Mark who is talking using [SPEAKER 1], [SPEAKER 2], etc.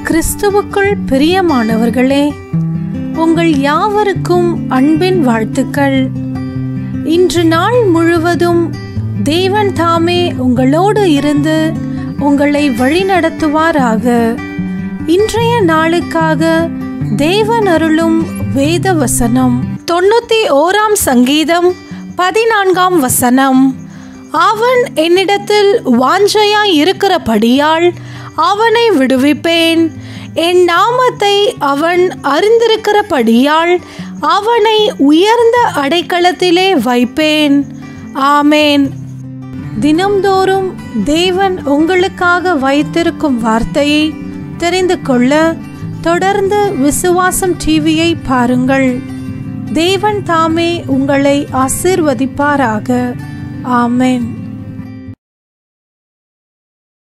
[SPEAKER 1] கிறிஸ்துவுக்குள் பிரியமானவர்களே உங்கள் யாவருக்கும் அன்பின் வாழ்த்துக்கள் இன்று நாள் முழுவதும் தேவன் தாமே உங்களோடு இருந்து உங்களை வழிநடத்துவாராக இன்றைய நாளுக்காக தேவன் அருளும் வேத வசனம் தொண்ணூத்தி ஓராம் சங்கீதம் பதினான்காம் வசனம் அவன் என்னிடத்தில் வாஞ்சையாய் இருக்கிறபடியால் அவனை விடுவிப்பேன் என் நாமத்தை அவன் அறிந்திருக்கிறபடியால் அவனை உயர்ந்த அடைக்கலத்திலே வைப்பேன் ஆமேன் தினம்தோறும் தேவன் உங்களுக்காக வைத்திருக்கும் வார்த்தையை தெரிந்து கொள்ள தொடர்ந்து விசுவாசம் டிவியை பாருங்கள் தேவன் தாமே உங்களை ஆசீர்வதிப்பாராக ஆமென்